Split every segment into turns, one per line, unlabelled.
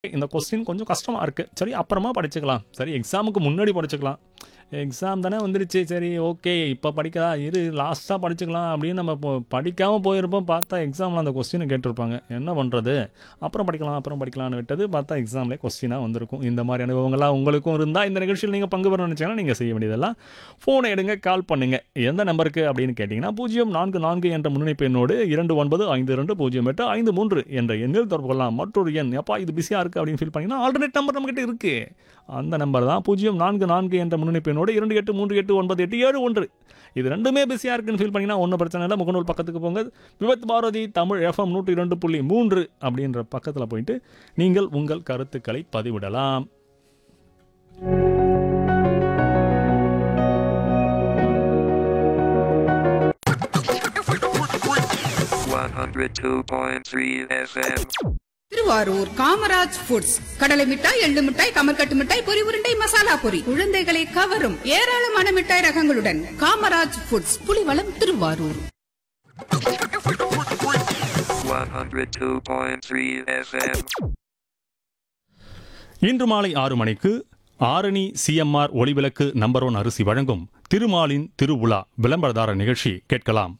இந்த கொஸ்டின் கொஞ்சம் கஷ்டமாக இருக்குது சரி அப்புறமா படிச்சுக்கலாம் சரி எக்ஸாமுக்கு முன்னாடி படிச்சுக்கலாம் எக்ஸாம் தானே வந்துடுச்சு சரி ஓகே இப்போ படிக்கலாம் இரு லாஸ்ட்டாக படிச்சுக்கலாம் அப்படின்னு நம்ம இப்போ படிக்காமல் போயிருப்போம் பார்த்தா எக்ஸாமில் அந்த கொஸ்டினை கேட்டிருப்பாங்க என்ன பண்ணுறது அப்புறம் படிக்கலாம் அப்புறம் படிக்கலாம்னு விட்டது பார்த்தா எக்ஸாம்லேயே கொஸ்டினாக வந்திருக்கும் இந்த மாதிரி அனுபவங்கள்லாம் உங்களுக்கும் இருந்தால் இந்த நிகழ்ச்சியில் நீங்கள் பங்கு பெற நினச்சிங்கன்னா நீங்கள் செய்ய வேண்டியதெல்லாம் ஃபோனை எடுங்க கால் பண்ணுங்க எந்த நம்பருக்கு அப்படின்னு கேட்டிங்கன்னா பூஜ்ஜியம் நான்கு நான்கு என்ற முன்னணிப்பு எண்ணோடு இரண்டு ஒன்பது ஐந்து ரெண்டு பூஜ்ஜியம் எட்டு ஐந்து மூன்று என்ற எண்ணில் தொடர்பு கொள்ளலாம் மற்றொரு எண் எப்பா இது பிஸியாக இருக்குது அப்படின்னு ஃபீல் பண்ணிங்கன்னா ஆல்டர்னேட் நம்பர் நம்மகிட்ட இருக்குது அந்த நம்பர் தான் பூஜ்ஜியம் நான்கு நான்கு என்ற முன்னணிப்பு எண்ணோடு இரண்டு எட்டு மூன்று எட்டு ஒன்பது எட்டு ஏழு ஒன்று இது ரெண்டுமே பிஸியாக இருக்குன்னு ஃபீல் பண்ணிங்கன்னா ஒன்றும் பிரச்சனை இல்லை முகநூல் பக்கத்துக்கு போங்க விபத் பாரதி தமிழ் எஃப்எம் நூற்றி இரண்டு புள்ளி மூன்று அப்படின்ற பக்கத்தில் போயிட்டு நீங்கள் உங்கள் கருத்துக்களை பதிவிடலாம்
one hundred two point three FM.
Thiruvarur Kamaraj foods கடலை மிட்டாய் எள்ளு மிட்டாய் கமர்கட்டு மிட்டாய் பொரி உருண்டை மசாலா பொரி குழந்தைகளை கவரும் ஏராளமான மிட்டாய் ரகங்களுடன் Kamaraj foods Pulivalam Thiruvarur
One hundred two point three FM.
இன்று மாலை ஆறு மணிக்கு Arani CMR Olivilakku number one அரிசி வழங்கும் திருமாலின் திருவுலா விளம்பரதார நிகழ்ச்சி கேட்கலாம்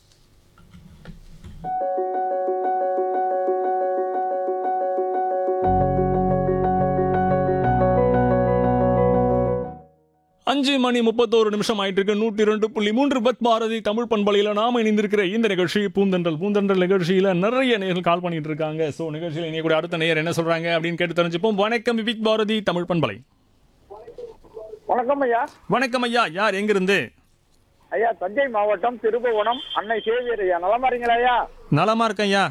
அஞ்சு மணி முப்பத்தோரு நிமிஷம் ஆயிட்டு இருக்கு நூற்றி ரெண்டு புள்ளி மூன்று பத் பாரதி தமிழ் பண்பலையில் நாம இணைந்திருக்கிற இந்த நிகழ்ச்சி பூந்தென்றல் பூந்தென்றல் நிகழ்ச்சியில நிறைய நேர்கள் கால் பண்ணிட்டு இருக்காங்க ஸோ நிகழ்ச்சியில் இனி கூட அடுத்த நேயர் என்ன சொல்றாங்க அப்படின்னு கேட்டு தெரிஞ்சுப்போம் வணக்கம் விபிக் பாரதி தமிழ் பண்பலை
வணக்கம் ஐயா
வணக்கம் ஐயா யார் எங்கிருந்து
ஐயா தஞ்சை மாவட்டம் திருபுவனம் அன்னை சேவியர் ஐயா நலமா இருக்கீங்களா ஐயா
நலமா இருக்கேன் ஐயா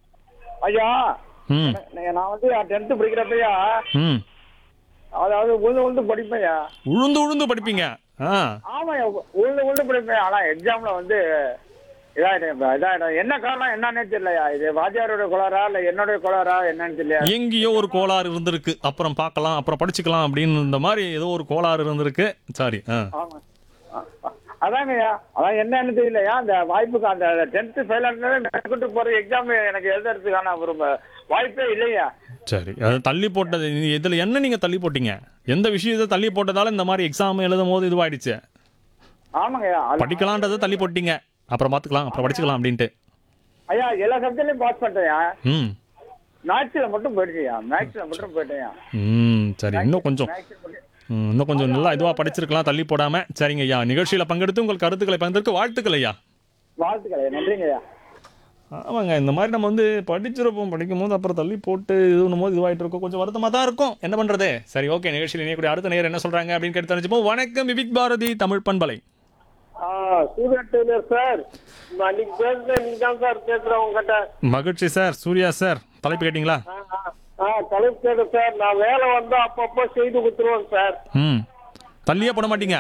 ஐயா
ம்
நீங்க நான் வந்து டென்த் படிக்கிறப்பையா
ம்
அதாவது உழுந்து உழுந்து படிப்பேன்யா
உழுந்து உழுந்து படிப்பீங்க ஆ
ஆமாய்யா உழுந்து உழுந்து படிப்பேன் ஆனா எக்ஸாம்ல வந்து இதாயிடும் இப்ப இதாயிடும் என்ன காரணம் என்னன்னே தெரியலையா இது வாத்தியாரோட குளாரா இல்ல என்னுடைய குளாரா என்னன்னு தெரியல
எங்கேயோ ஒரு கோளாறு இருந்திருக்கு அப்புறம் பார்க்கலாம் அப்புறம் படிச்சுக்கலாம் அப்படின்னு இந்த மாதிரி ஏதோ ஒரு கோளாறு இருந்திருக்கு சாரி ஆ
ஆமா அ- அ- அதாங்கய்யா அதான் என்னன்னு தெரியலையா அந்த வாய்ப்புக்கு அந்த டென்த் ஃபெயில் ஆனதே மேற்கொண்டு போற எக்ஸாம் எனக்கு எழுதுறதுக்கான ஒரு ம- வாய்ப்பே இல்லையா
சரி அது தள்ளி போட்டது இதில் என்ன நீங்கள் தள்ளி போட்டீங்க எந்த விஷயத்தை தள்ளி போட்டதால இந்த மாதிரி எக்ஸாம் எழுதும் போது இதுவாயிடுச்சு
ஆமாங்கய்யா அது-
படிக்கலான்றதை தள்ளி போட்டீங்க அப்புறம் பார்த்துக்கலாம் அப்புறம் படிச்சுக்கலாம் அப்படின்ட்டு
ஐயா எல்லா சப்ஜெக்ட்லயும் பாஸ் பண்ணிட்டேயா
ம்
மேக்ஸ்ல மட்டும் போயிடுச்சியா மேக்ஸ்ல மட்டும் போயிட்டேயா
ம் சரி இன்னும் கொஞ்சம்
மேக்ஸ்ல மட்டும்
ம், இன்னும் கொஞ்சம் நல்லா இதுவாக படிச்சிருக்கலாம் தள்ளி போடாம சரிங்க ஐயா நிகழ்ச்சியில் பங்கெடுத்து உங்கள் கருத்துக்களை பகிர்ந்ததற்கு வாழ்த்துக்கள் ஐயா
வாழ்த்துக்கள் நன்றிங்க ஐயா
ஆமாங்க இந்த மாதிரி நம்ம வந்து படிச்சிருப்போம் படிக்கும் போது அப்புறம் தள்ளி போட்டு இது பண்ணும் போது இதுவாயிட்டு இருக்கும் கொஞ்சம் வருத்தமாக தான் இருக்கும் என்ன பண்ணுறது சரி ஓகே நிகழ்ச்சியில் இணையக்கூடிய அடுத்த நேரம் என்ன சொல்கிறாங்க அப்படின்னு கேட்டு தெரிஞ்சுப்போம் வணக்கம் விபிக் பாரதி தமிழ் பண்பலை
சூர்யா டெய்லர் சார் நான் அன்னைக்கு பேசுறேன் நீங்க தான் சார் பேசுறேன் உங்ககிட்ட
மகிழ்ச்சி சார் சூர்யா சார் தலைப்பு கேட்டிங்களா
ஆ தலைப்பு கேட்டு சார் நான் வேலை வந்தா அப்பப்போ செய்து கொடுத்துருவேன் சார்
ம் தள்ளியே போட மாட்டீங்க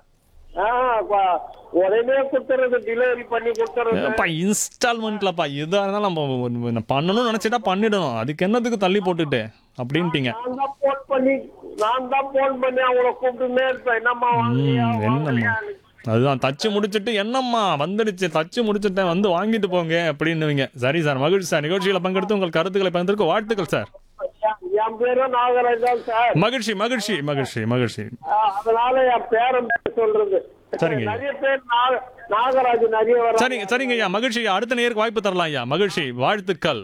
ஆ ப- உடனே கொடுத்துறது டெலிவரி பண்ணி கொடுத்துறது
அப்பா இன்ஸ்டால்மெண்ட்லப்பா எதாக இருந்தாலும் நம்ம நம்ம பண்ணணும்னு நினச்சிட்டா பண்ணிடணும் அதுக்கு என்னத்துக்கு தள்ளி போட்டுட்டு அப்படின்ட்டீங்க
நான் தான் போன் பண்ணி நான் தான் போன் பண்ணி அவங்கள கூப்பிட்டுனே இருப்பேன் என்னம்மா வாங்குறியா
ம், என்னம்மா
வாங்குறியான்னு.
அதுதான் தச்சு முடிச்சிட்டு என்னம்மா வந்துடுச்சு தச்சு முடிச்சிட்டேன் வந்து வாங்கிட்டு போங்க அப்படின்னுவீங்க சரி சார் மகிழ்ச்சி சார் நிகழ்ச்சியில் பங்கெடுத்து உங்கள் கருத்துக்களை பகிர்ந்ததற்கு வாழ்த்துக்கள் சார்
என் பேரும் நாகராஜ் தான் சார்
மகிழ்ச்சி மகிழ்ச்சி மகிழ்ச்சி மகிழ்ச்சி
ஆ, அதனால என் பேரன் பேர் சொல்றது
சரிங்க.
நிறைய பேர் நாக- நாகராஜ் நிறைய வர
சரிங்க சரிங்க ஐயா மகிழ்ச்சி அடுத்த நேருக்கு வாய்ப்பு தரலாம் ஐயா மகிழ்ச்சி வாழ்த்துக்கள்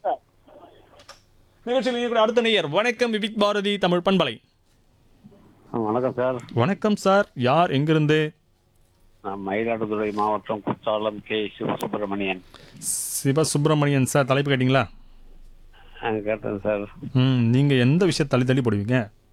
நிகழ்ச்சியில் கூட அடுத்த நேயர் வணக்கம் விபிக் பாரதி தமிழ் பண்பலை
வணக்கம் சார்
வணக்கம் சார் யார் எங்கிருந்து
நான் மயிலாடுதுறை மாவட்டம் குற்றாலம் கே சிவசுப்பிரமணியன்
சிவசுப்பிரமணியன் சார் தலைப்பு கேட்டிங்களா
ஆ, கேட்டேன் சார்
ம் நீங்கள் எந்த விஷயத்தை தள்ளி தள்ளி போடுவீங்க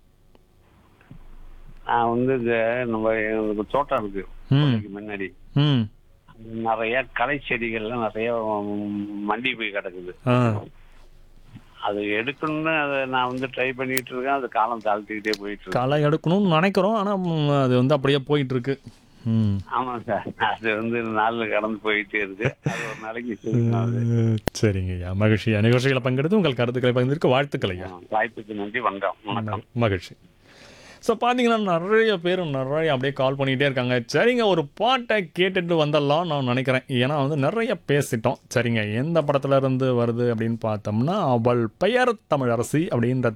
நான் வந்து இந்த நம்ம எங்களுக்கு தோட்டம் இருக்கு
ம்.
கோட்டைக்கு முன்னாடி
ம்
நிறைய களை செடிகள்லாம் நிறைய ம், மண்டி போய் கிடக்குது
ஆ
அது எடுக்கணும்னு அதை நான் வந்து ட்ரை பண்ணிட்டு இருக்கேன் அது காலம் தாழ்த்திக்கிட்டே போயிட்டு இருக்கு
களை எடுக்கணும்னு நினைக்கிறோம் ஆனால் அது வந்து அப்படியே போயிட்டு இருக்கு ம்
ஆமாம் சார் அது வந்து நாளில் கடந்து போயிட்டே இருக்கு அது ஒரு நாளைக்கு சிறுக்கும் அது.
சரிங்க ஐயா மகிழ்ச்சி ஐயா நிகழ்ச்சிகளை பங்கெடுத்து உங்கள் கருத்துக்களை பகிர்ந்திருக்க வாழ்த்துக்கள் ஐயா
வாய்ப்புக்கு நன்றி வந்தோம் வணக்கம்
மகிழ்ச்சி ஸோ பார்த்தீங்கன்னா நிறைய பேர் நிறைய அப்படியே கால் பண்ணிகிட்டே இருக்காங்க சரிங்க ஒரு பாட்டை கேட்டுட்டு வந்துடலாம் நான் நினைக்கிறேன் ஏன்னா வந்து நிறைய பேசிட்டோம் சரிங்க எந்த படத்துல இருந்து வருது அப்படின்னு பார்த்தோம்னா அவள் பெயர் தமிழரசி அப்படின்ற